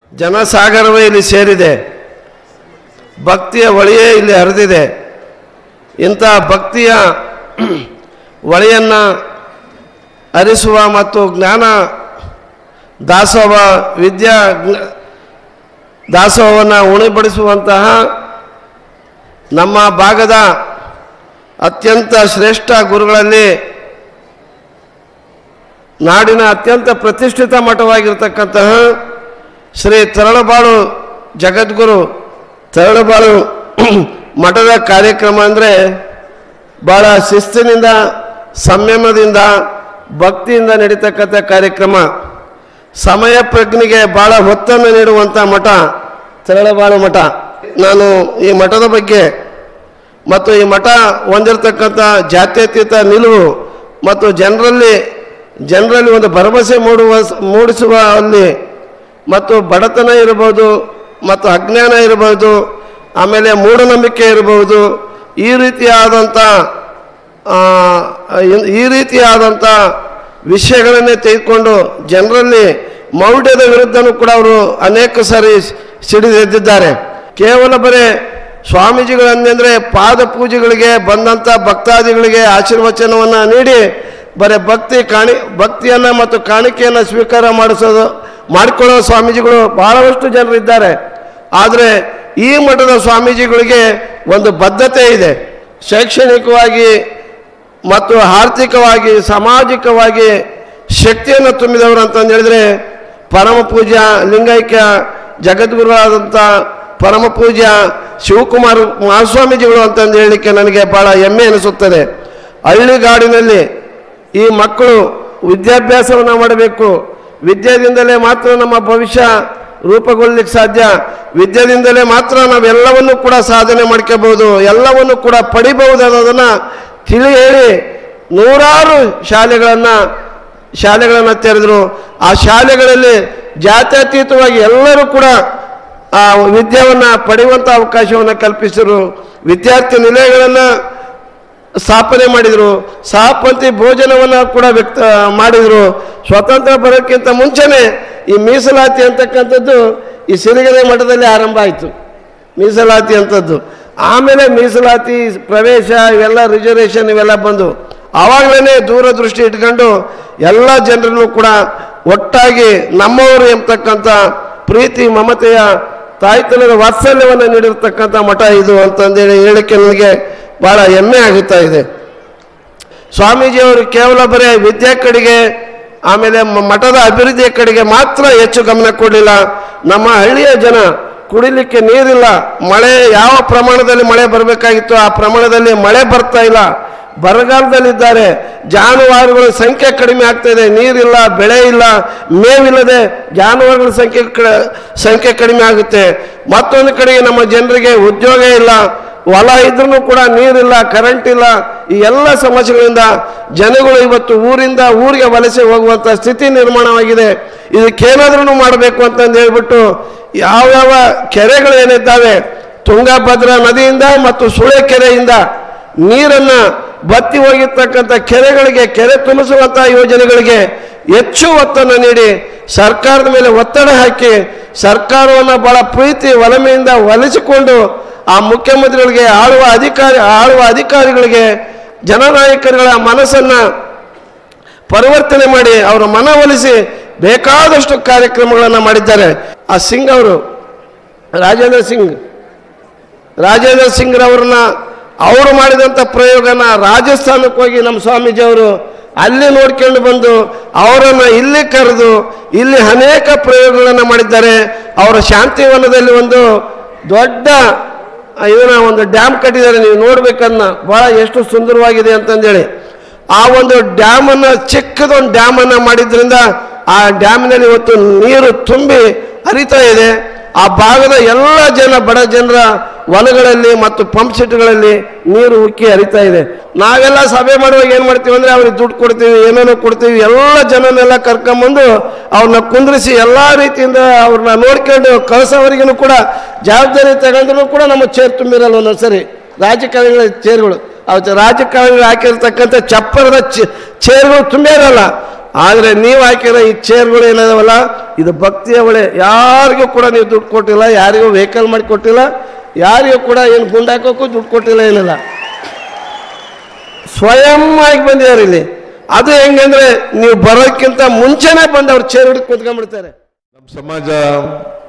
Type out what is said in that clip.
ಜನಸಾಗರವೇ ಇಲ್ಲಿ ಸೇರಿದೆ ಭಕ್ತಿಯ ಹೊಳೆಯೇ ಇಲ್ಲಿ ಹರಿದಿದೆ ಇಂಥ ಭಕ್ತಿಯ ಹೊಳೆಯನ್ನು ಹರಿಸುವ ಮತ್ತು ಜ್ಞಾನ ದಾಸೋಹ ವಿದ್ಯಾ ಜ್ಞ- ದಾಸೋಹವನ್ನು ಉಣಿಬಡಿಸುವಂತಹ ನಮ್ಮ ಭಾಗದ ಅತ್ಯಂತ ಶ್ರೇಷ್ಠ ಗುರುಗಳಲ್ಲಿ ನಾಡಿನ ಅತ್ಯಂತ ಪ್ರತಿಷ್ಠಿತ ಮಠವಾಗಿರ್ತಕ್ಕಂತಹ ಶ್ರೀ ತರಳಬಾಳು ಜಗದ್ಗುರು ತರಳಬಾಳು ಮಠದ ಕಾರ್ಯಕ್ರಮ ಅಂದರೆ ಭಾಳ ಶಿಸ್ತಿನಿಂದ ಸಂಯಮದಿಂದ ಭಕ್ತಿಯಿಂದ ನಡೀತಕ್ಕಂಥ ಕಾರ್ಯಕ್ರಮ ಸಮಯ ಪ್ರಜ್ಞೆಗೆ ಭಾಳ ಒತ್ತನ್ನು ನೀಡುವಂಥ ಮಠ ತರಳಬಾಳು ಮಠ ನಾನು ಈ ಮಠದ ಬಗ್ಗೆ ಮತ್ತು ಈ ಮಠ ಹೊಂದಿರತಕ್ಕಂಥ ಜಾತ್ಯತೀತ ನಿಲುವು ಮತ್ತು ಜನರಲ್ಲಿ ಜನರಲ್ಲಿ ಒಂದು ಭರವಸೆ ಮೂಡುವ ಮೂಡಿಸುವ ಅಲ್ಲಿ ಮತ್ತು ಬಡತನ ಇರಬಹುದು ಮತ್ತು ಅಜ್ಞಾನ ಇರಬಹುದು ಆಮೇಲೆ ಮೂಢನಂಬಿಕೆ ಇರಬಹುದು ಈ ರೀತಿಯಾದಂಥ ಆ, ಇನ್- ಈ ರೀತಿಯಾದಂಥ ವಿಷಯಗಳನ್ನೇ ತೆಗೆದುಕೊಂಡು ಜನರಲ್ಲಿ ಮೌಢ್ಯದ ವಿರುದ್ಧನೂ ಕೂಡ ಅವರು ಅನೇಕ ಸಾರಿ ಸಿಡಿದೆದ್ದಿದ್ದಾರೆ ಕೇವಲ ಬರೇ ಸ್ವಾಮೀಜಿಗಳಂದರೆ ಪಾದ ಪೂಜೆಗಳಿಗೆ ಬಂದಂಥ ಭಕ್ತಾದಿಗಳಿಗೆ ಆಶೀರ್ವಚನವನ್ನು ನೀಡಿ ಬರೀ ಭಕ್ತಿ ಕಾಣಿ ಭಕ್ತಿಯನ್ನು ಮತ್ತು ಕಾಣಿಕೆಯನ್ನು ಸ್ವೀಕಾರ ಮಾಡಿಸೋದು ಮಾಡಿಕೊಳ್ಳೋ ಸ್ವಾಮೀಜಿಗಳು ಬಹಳಷ್ಟು ಜನರು ಇದ್ದಾರೆ ಆದರೆ ಈ ಮಠದ ಸ್ವಾಮೀಜಿಗಳಿಗೆ ಒಂದು ಬದ್ಧತೆ ಇದೆ ಶೈಕ್ಷಣಿಕವಾಗಿ ಮತ್ತು ಆರ್ಥಿಕವಾಗಿ ಸಾಮಾಜಿಕವಾಗಿ ಶಕ್ತಿಯನ್ನು ತುಂಬಿದವರು ಅಂತಂದು ಹೇಳಿದ್ರೆ ಪರಮ ಪೂಜ್ಯ ಲಿಂಗೈಕ್ಯ ಜಗದ್ಗುರುವಾದಂಥ ಪರಮ ಪೂಜ್ಯ ಶಿವಕುಮಾರ್ ಮಹಾಸ್ವಾಮೀಜಿಗಳು ಅಂತಂದು ಹೇಳಲಿಕ್ಕೆ ನನಗೆ ಭಾಳ ಹೆಮ್ಮೆ ಅನಿಸುತ್ತದೆ ಹಳ್ಳಿಗಾಡಿನಲ್ಲಿ ಈ ಮಕ್ಕಳು ವಿದ್ಯಾಭ್ಯಾಸವನ್ನು ಮಾಡಬೇಕು ವಿದ್ಯೆಯಿಂದಲೇ ಮಾತ್ರ ನಮ್ಮ ಭವಿಷ್ಯ ರೂಪುಗೊಳ್ಳಲಿಕ್ಕೆ ಸಾಧ್ಯ ವಿದ್ಯೆಯಿಂದಲೇ ಮಾತ್ರ ನಾವೆಲ್ಲವನ್ನು ಕೂಡ ಸಾಧನೆ ಮಾಡ್ಕೋಬಹುದು ಎಲ್ಲವನ್ನು ಕೂಡ ಪಡಿಬಹುದು ಅನ್ನೋದನ್ನು ತಿಳಿ ಹೇಳಿ ನೂರಾರು ಶಾಲೆಗಳನ್ನು ಶಾಲೆಗಳನ್ನು ತೆರೆದರು ಆ ಶಾಲೆಗಳಲ್ಲಿ ಜಾತ್ಯತೀತವಾಗಿ ಎಲ್ಲರೂ ಕೂಡ ಆ ವಿದ್ಯೆಯನ್ನು ಪಡೆಯುವಂಥ ಅವಕಾಶವನ್ನು ಕಲ್ಪಿಸಿದರು ವಿದ್ಯಾರ್ಥಿ ನಿಲಯಗಳನ್ನು ಸ್ಥಾಪನೆ ಮಾಡಿದರು ಸಹಪಂಥಿ ಭೋಜನವನ್ನು ಕೂಡ ವ್ಯಕ್ತ ಮಾಡಿದರು ಸ್ವತಂತ್ರ ಬರೋಕ್ಕಿಂತ ಮುಂಚೆನೇ ಈ ಮೀಸಲಾತಿ ಅಂತಕ್ಕಂಥದ್ದು ಈ ಸಿರಿಗೆರೆ ಮಠದಲ್ಲಿ ಆರಂಭ ಆಯಿತು ಮೀಸಲಾತಿ ಅಂಥದ್ದು ಆಮೇಲೆ ಮೀಸಲಾತಿ ಪ್ರವೇಶ ಇವೆಲ್ಲ ರಿಸರ್ವೇಷನ್ ಇವೆಲ್ಲ ಬಂದು ಆವಾಗಲೇ ದೂರದೃಷ್ಟಿ ಇಟ್ಕೊಂಡು ಎಲ್ಲ ಜನರನ್ನು ಕೂಡ ಒಟ್ಟಾಗಿ ನಮ್ಮವರು ಎಂಬತಕ್ಕಂಥ ಪ್ರೀತಿ ಮಮತೆಯ ತಾಯ್ತನದ ವಾತ್ಸಲ್ಯವನ್ನು ನೀಡಿರ್ತಕ್ಕಂಥ ಮಠ ಇದು ಅಂತಂದೇಳಿ ಹೇಳಿಕೆ ನನಗೆ ಭಾಳ ಹೆಮ್ಮೆ ಆಗುತ್ತಾ ಇದೆ ಸ್ವಾಮೀಜಿಯವರು ಕೇವಲ ಬರೀ ವಿದ್ಯೆ ಕಡೆಗೆ ಆಮೇಲೆ ಮ- ಮಠದ ಅಭಿವೃದ್ಧಿಯ ಕಡೆಗೆ ಮಾತ್ರ ಹೆಚ್ಚು ಗಮನ ಕೊಡಲಿಲ್ಲ ನಮ್ಮ ಹಳ್ಳಿಯ ಜನ ಕುಡಿಲಿಕ್ಕೆ ನೀರಿಲ್ಲ ಮಳೆ ಯಾವ ಪ್ರಮಾಣದಲ್ಲಿ ಮಳೆ ಬರಬೇಕಾಗಿತ್ತು ಆ ಪ್ರಮಾಣದಲ್ಲಿ ಮಳೆ ಬರ್ತಾ ಇಲ್ಲ ಬರಗಾಲದಲ್ಲಿದ್ದಾರೆ ಜಾನುವಾರುಗಳ ಸಂಖ್ಯೆ ಕಡಿಮೆ ಆಗ್ತಾ ಇದೆ ನೀರಿಲ್ಲ ಬೆಳೆ ಇಲ್ಲ ಮೇವಿಲ್ಲದೆ ಜಾನುವಾರುಗಳ ಸಂಖ್ಯೆ ಕ- ಸಂಖ್ಯೆ ಕಡಿಮೆ ಆಗುತ್ತೆ ಮತ್ತೊಂದು ಕಡೆಗೆ ನಮ್ಮ ಜನರಿಗೆ ಉದ್ಯೋಗ ಇಲ್ಲ ಹೊಲ ಇದ್ರೂ ಕೂಡ ನೀರಿಲ್ಲ ಕರೆಂಟ್ ಇಲ್ಲ ಈ ಎಲ್ಲ ಸಮಸ್ಯೆಗಳಿಂದ ಜನಗಳು ಇವತ್ತು ಊರಿಂದ ಊರಿಗೆ ವಲಸೆ ಹೋಗುವಂಥ ಸ್ಥಿತಿ ನಿರ್ಮಾಣವಾಗಿದೆ ಇದಕ್ಕೇನಾದ್ರೂ ಮಾಡಬೇಕು ಅಂತಂದು ಹೇಳ್ಬಿಟ್ಟು ಯಾವ್ಯಾವ ಕೆರೆಗಳು ಏನಿದ್ದಾವೆ ತುಂಗಭದ್ರಾ ನದಿಯಿಂದ ಮತ್ತು ಸುಳೆ ಕೆರೆಯಿಂದ ನೀರನ್ನು ಬತ್ತಿ ಹೋಗಿರ್ತಕ್ಕಂಥ ಕೆರೆಗಳಿಗೆ ಕೆರೆ ತುಂಬಿಸುವಂಥ ಯೋಜನೆಗಳಿಗೆ ಹೆಚ್ಚು ಒತ್ತನ್ನು ನೀಡಿ ಸರ್ಕಾರದ ಮೇಲೆ ಒತ್ತಡ ಹಾಕಿ ಸರ್ಕಾರವನ್ನು ಬಹಳ ಪ್ರೀತಿ ಒಲಮೆಯಿಂದ ಒಲಿಸಿಕೊಂಡು ಆ ಮುಖ್ಯಮಂತ್ರಿಗಳಿಗೆ ಆಳುವ ಅಧಿಕಾರಿ ಆಳುವ ಅಧಿಕಾರಿಗಳಿಗೆ ಜನನಾಯಕರುಗಳ ಮನಸ್ಸನ್ನು ಪರಿವರ್ತನೆ ಮಾಡಿ ಅವರ ಮನವೊಲಿಸಿ ಬೇಕಾದಷ್ಟು ಕಾರ್ಯಕ್ರಮಗಳನ್ನು ಮಾಡಿದ್ದಾರೆ ಆ ಸಿಂಗ್ ಅವರು ರಾಜೇಂದ್ರ ಸಿಂಗ್ ರಾಜೇಂದ್ರ ಸಿಂಗ್ರವ್ರನ್ನ ಅವರು ಮಾಡಿದಂಥ ಪ್ರಯೋಗನ ರಾಜಸ್ಥಾನಕ್ಕೆ ಹೋಗಿ ನಮ್ಮ ಸ್ವಾಮೀಜಿಯವರು ಅಲ್ಲಿ ನೋಡ್ಕೊಂಡು ಬಂದು ಅವರನ್ನು ಇಲ್ಲಿ ಕರೆದು ಇಲ್ಲಿ ಅನೇಕ ಪ್ರಯೋಗಗಳನ್ನು ಮಾಡಿದ್ದಾರೆ ಅವರ ಶಾಂತಿವನದಲ್ಲಿ ಒಂದು ದೊಡ್ಡ ಇದನ್ನ ಒಂದು ಡ್ಯಾಮ್ ಕಟ್ಟಿದ್ದಾರೆ ನೀವು ನೋಡ್ಬೇಕನ್ನ ಭಾಳ ಎಷ್ಟು ಸುಂದರವಾಗಿದೆ ಅಂತಂದೇಳಿ ಆ ಒಂದು ಡ್ಯಾಮನ್ನು ಚಿಕ್ಕದೊಂದು ಡ್ಯಾಮನ್ನು ಮಾಡಿದ್ರಿಂದ ಆ ಡ್ಯಾಮ್ನಲ್ಲಿ ಇವತ್ತು ನೀರು ತುಂಬಿ ಹರಿತಾ ಇದೆ ಆ ಭಾಗದ ಎಲ್ಲ ಜನ ಬಡ ಜನರ ಹೊಲಗಳಲ್ಲಿ ಮತ್ತು ಪಂಪ್ ಸೆಟ್ಗಳಲ್ಲಿ ನೀರು ಉಕ್ಕಿ ಹರಿತಾ ಇದೆ ನಾವೆಲ್ಲ ಸಭೆ ಮಾಡುವಾಗ ಏನು ಮಾಡ್ತೀವಿ ಅಂದರೆ ಅವ್ರಿಗೆ ದುಡ್ಡು ಕೊಡ್ತೀವಿ ಏನೇನೋ ಕೊಡ್ತೀವಿ ಎಲ್ಲ ಜನನೆಲ್ಲ ಕರ್ಕೊಂಬಂದು ಅವ್ರನ್ನ ಕುಂದ್ರಿಸಿ ಎಲ್ಲ ರೀತಿಯಿಂದ ಅವ್ರನ್ನ ನೋಡ್ಕೊಂಡು ಕಳಿಸೋವರಿಗೂ ಕೂಡ ಜವಾಬ್ದಾರಿ ತಗೊಂಡ್ರು ಕೂಡ ನಮ್ಮ ಚೇರ್ ತುಂಬಿರಲ್ಲ ಒಂದೊಂದು ಸರಿ ರಾಜಕಾರಣಿಗಳ ಚೇರ್ಗಳು ಅವತ್ತು ರಾಜಕಾರಣಿಗಳು ಹಾಕಿರ್ತಕ್ಕಂಥ ಚಪ್ಪರದ ಚೇರ್ಗಳು ತುಂಬೇ ಇರಲ್ಲ ಆದರೆ ನೀವು ಹಾಕಿರೋ ಈ ಚೇರ್ಗಳು ಏನಿದಾವಲ್ಲ ಇದು ಭಕ್ತಿಯ ಒಳೆ ಯಾರಿಗೂ ಕೂಡ ನೀವು ದುಡ್ಡು ಕೊಟ್ಟಿಲ್ಲ ಯಾರಿಗೂ ವೆಹಿಕಲ್ ಮಾಡಿ ಕೊಟ್ಟಿಲ್ಲ ಯಾರಿಗೂ ಕೂಡ ಏನು ಗುಂಡಾಕೋಕ್ಕೂ ದುಡ್ಡು ಕೊಟ್ಟಿಲ್ಲ ಏನಿಲ್ಲ ಸ್ವಯಂ ಆಗಿ ಬಂದಿದ್ದಾರೆ ಇಲ್ಲಿ ಅದು ಹೆಂಗಂದ್ರೆ ನೀವು ಬರೋಕ್ಕಿಂತ ಮುಂಚೆನೆ ಬಂದು ಅವ್ರು ಚೇರ್ ಹಿಡಿದು ಕೂತ್ಕೊಂಡ್ಬಿಡ್ತಾರೆ ನಮ್ಮ ಸಮಾಜ